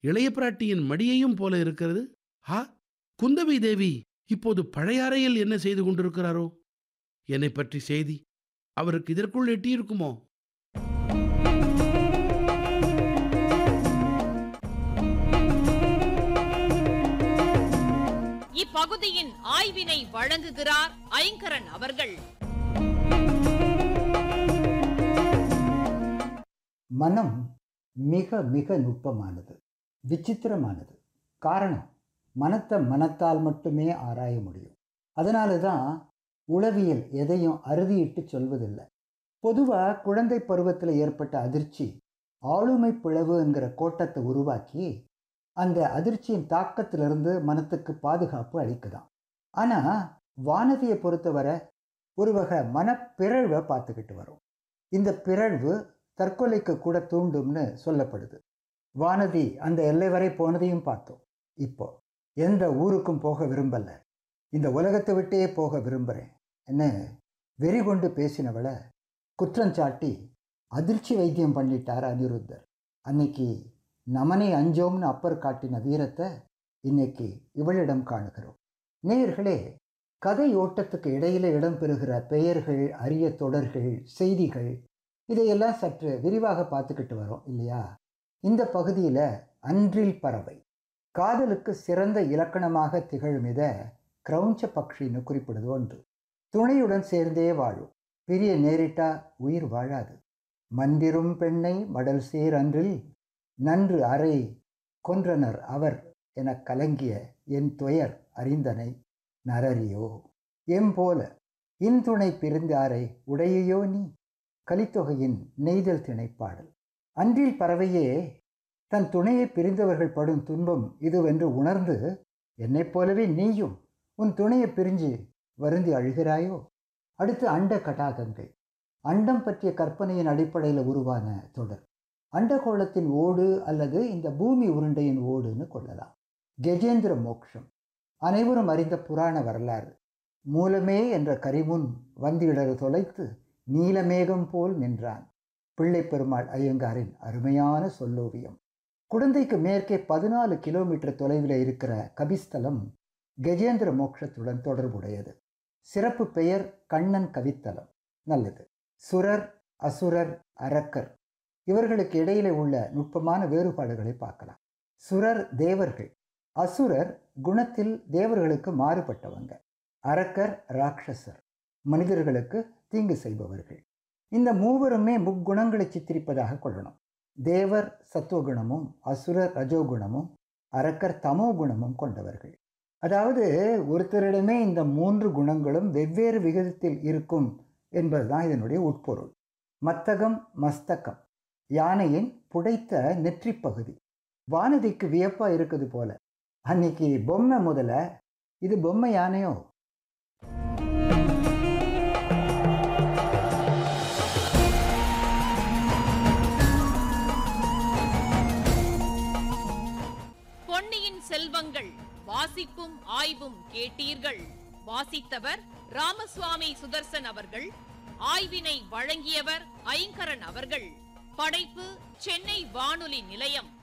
இளைய பிராட்டியின் மடியையும் போல இருக்கிறது ஆ குந்தவை தேவி இப்போது பழையாறையில் என்ன செய்து கொண்டிருக்கிறாரோ என்னை பற்றி செய்தி அவருக்கு இதற்குள் எட்டியிருக்குமோ இப்பகுதியின் ஆய்வினை வழங்குகிறார் ஐங்கரன் அவர்கள் மனம் மிக மிக நுட்பமானது விசித்திரமானது காரணம் மனத்தை மனத்தால் மட்டுமே ஆராய முடியும் அதனால தான் உளவியல் எதையும் அறுதியிட்டு சொல்வதில்லை பொதுவாக குழந்தை பருவத்தில் ஏற்பட்ட அதிர்ச்சி ஆளுமை பிளவு என்கிற கோட்டத்தை உருவாக்கி அந்த அதிர்ச்சியின் தாக்கத்திலிருந்து மனத்துக்கு பாதுகாப்பு அளிக்குதாம் ஆனால் வானதியை பொறுத்தவரை ஒரு வகை மனப்பிறழ்வை பார்த்துக்கிட்டு வரும் இந்த பிறழ்வு தற்கொலைக்கு கூட தூண்டும்னு சொல்லப்படுது வானதி அந்த எல்லை வரை போனதையும் பார்த்தோம் இப்போ எந்த ஊருக்கும் போக விரும்பல இந்த உலகத்தை விட்டே போக விரும்புகிறேன் என்ன வெறி கொண்டு பேசினவளை குற்றஞ்சாட்டி அதிர்ச்சி வைத்தியம் பண்ணிட்டார் அனிருத்தர் அன்னைக்கு நமனை அஞ்சோம்னு அப்பர் காட்டின வீரத்தை இன்னைக்கு இவளிடம் காணுகிறோம் நேயர்களே கதை ஓட்டத்துக்கு இடையில இடம்பெறுகிற பெயர்கள் அரிய தொடர்கள் செய்திகள் இதையெல்லாம் சற்று விரிவாக பார்த்துக்கிட்டு வரோம் இல்லையா இந்த பகுதியில் அன்றில் பறவை காதலுக்கு சிறந்த இலக்கணமாக திகழும் இதை கிரௌஞ்ச பக்ஷின்னு குறிப்பிடுது ஒன்று துணையுடன் சேர்ந்தே வாழும் பிரிய நேரிட்டா உயிர் வாழாது மன்றிரும் பெண்ணை மடல் சேர் அன்றில் நன்று அறை கொன்றனர் அவர் எனக் கலங்கிய என் துயர் அறிந்தனை நரரியோ எம்போல இன்துணை பிரிந்தாரை உடையையோ நீ கலித்தொகையின் நெய்தல் திணைப்பாடல் அன்றில் பறவையே தன் துணையை பிரிந்தவர்கள் படும் துன்பம் இதுவென்று உணர்ந்து என்னைப் போலவே நீயும் உன் துணையை பிரிஞ்சு வருந்தி அழுகிறாயோ அடுத்து அண்ட கடாகங்கள் அண்டம் பற்றிய கற்பனையின் அடிப்படையில் உருவான தொடர் அண்டகோளத்தின் ஓடு அல்லது இந்த பூமி உருண்டையின் ஓடுன்னு கொள்ளலாம் கஜேந்திர மோக்ஷம் அனைவரும் அறிந்த புராண வரலாறு மூலமே என்ற கரிமுன் வந்திடறு தொலைத்து நீலமேகம் போல் நின்றான் பிள்ளை பெருமாள் ஐயங்காரின் அருமையான சொல்லோவியம் குழந்தைக்கு மேற்கே பதினாலு கிலோமீட்டர் தொலைவில் இருக்கிற கபிஸ்தலம் கஜேந்திர மோட்சத்துடன் தொடர்புடையது சிறப்பு பெயர் கண்ணன் கவித்தலம் நல்லது சுரர் அசுரர் அரக்கர் இவர்களுக்கு இடையிலே உள்ள நுட்பமான வேறுபாடுகளை பார்க்கலாம் சுரர் தேவர்கள் அசுரர் குணத்தில் தேவர்களுக்கு மாறுபட்டவங்க அரக்கர் ராட்சசர் மனிதர்களுக்கு தீங்கு செய்பவர்கள் இந்த மூவருமே முக்குணங்களை சித்தரிப்பதாக கொள்ளணும் தேவர் சத்துவகுணமும் அசுரர் ரஜோகுணமும் அரக்கர் தமோ குணமும் கொண்டவர்கள் அதாவது ஒருத்தரிடமே இந்த மூன்று குணங்களும் வெவ்வேறு விகிதத்தில் இருக்கும் என்பதுதான் இதனுடைய உட்பொருள் மத்தகம் மஸ்தகம் யானையின் புடைத்த நெற்றி பகுதி வானதிக்கு வியப்பா இருக்குது போல அன்னைக்கு பொம்மை முதல்ல இது பொம்மை யானையோ பொன்னியின் செல்வங்கள் வாசிப்பும் ஆய்வும் கேட்டீர்கள் வாசித்தவர் ராமசுவாமி சுதர்சன் அவர்கள் ஆய்வினை வழங்கியவர் ஐங்கரன் அவர்கள் படைப்பு சென்னை வானொலி நிலையம்